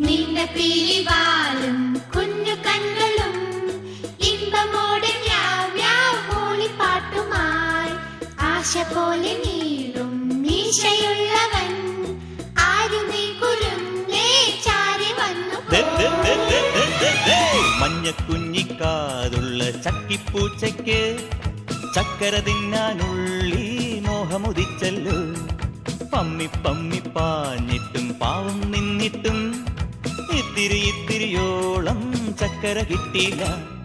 നീണ്ട പിരിവാലും കുഞ്ഞു കണ്ണുകളും ഇമ്പമോടെ മ്യാവ് മ്യാവ് മൂളിപ്പാട്ടുമായി ആശ പോലെ നീളും മീശയുള്ളവൻ ആരു നീ കുരുന്നേ ചാരി വന്നു ദേ, ദേ, ദേ, ദേ, ദേ, ദേ, ദേ. മഞ്ഞ കുഞ്ഞിക്കാതുള്ള ചക്കിപ്പൂച്ചയ്ക്ക് ചക്കര തിന്നാനുള്ളി മോഹമുദിച്ചല്ലോ പമ്മി പമ്മി പാഞ്ഞിട്ടും പാവം നിന്നിട്ടും ഇത്തിരി ഇത്തിരിയോളം ചക്കര കിട്ടിയില്ല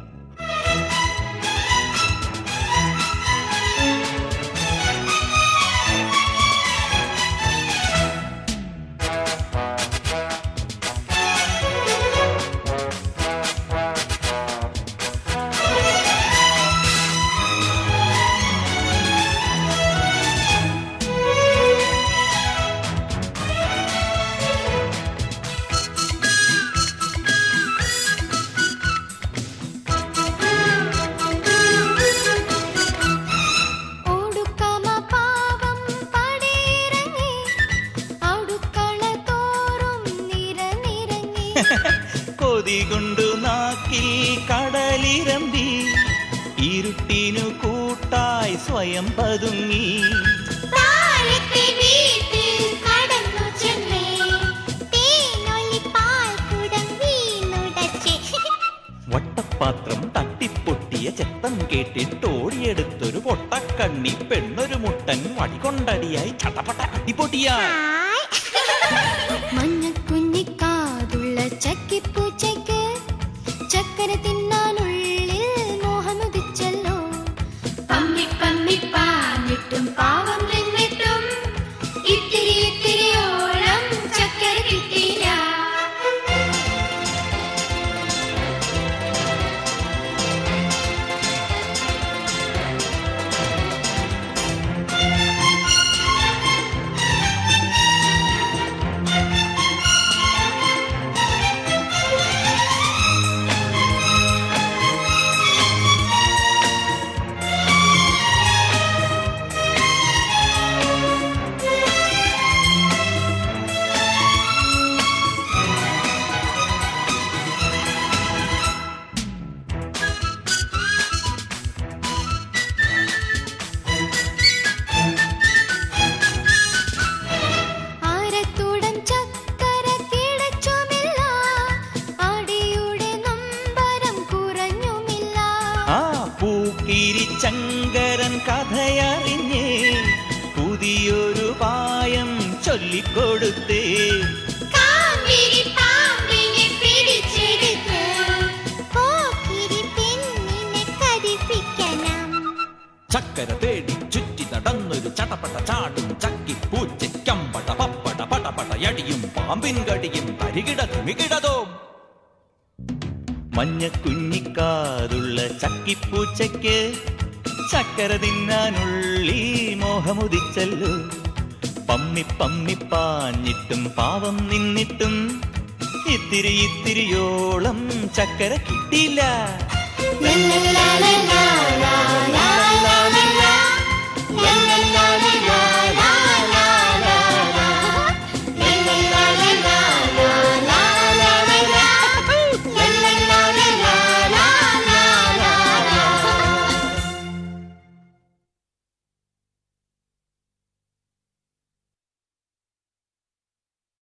ഓടുക്കമ പാവം പടയിറങ്ങി അടുക്കള തോറും നിരനിരങ്ങി കൊതി കൊണ്ടു നാക്കിൽ കടലിരമ്പി ഇരുട്ടിനു കൂട്ടായി സ്വയം പതുങ്ങി താഴത്തെ വീട്ടിൽ കടന്നു ചെന്നേ തേനൊലി പാൽക്കുടം വീണുടച്ചേ വട്ടപ്പാത്രം തട്ടിപ്പൊട്ടിയ ചെത്തം കേട്ടിട്ടോടിയെടുത്തൊരു പൊട്ടക്കണ്ണി പെണ്ണൊരു മുട്ടൻ വടികൊണ്ടടിയായി ചട്ടപ്പട്ട അടിപൊട്ടിയായി മഞ്ഞക്കുഞ്ഞിക്കാതുള്ള ചക്കിപ്പൂച്ചയ്ക്ക് ചക്കര തിന്നാനുള്ളിൽ മോഹമുദിച്ചല്ലോ പമ്മി പമ്മി പാഞ്ഞിട്ടും പാവം നിന്നിട്ടും ഇത്തിരി ഇത്തിരിയോളം ചക്കര കിട്ടിയില്ല ആരത്തൂടം ചക്കര കിടച്ചുമില്ല അടിയുടെ നമ്പരം കുറഞ്ഞുമില്ല ആ പൂക്കിരി ചങ്കരൻ കഥയറിഞ്ഞേ പുതിയൊരു പായം ചൊല്ലിക്കൊടുത്തേ കാവിരി പാമ്പിനെ പിടിച്ചെടുത്ത് പോക്കിരി പെണ്ണിനെ കടിപ്പിക്കണം ചക്കര തേടി ചുറ്റി നടന്നൊരു ചടപട ചാടും ചക്കി പൂച്ചയ്ക്കമ്പട പപ്പട പടപട യടിയും പാമ്പിൻ കടിയും തരികിട തുമികിടതോ മഞ്ഞ കുഞ്ഞിക്കാതുള്ള ചക്കിപ്പൂച്ചയ്ക്ക് ചക്കര തിന്നാനുള്ളി മോഹമുദിച്ചല്ലോ പമ്മി പമ്മി പാഞ്ഞിട്ടും പാവം നിന്നിട്ടും ഇത്തിരി ഇത്തിരിയോളം ചക്കര കിട്ടിയില്ല ലാ ലാ ലാ ലാ ലാ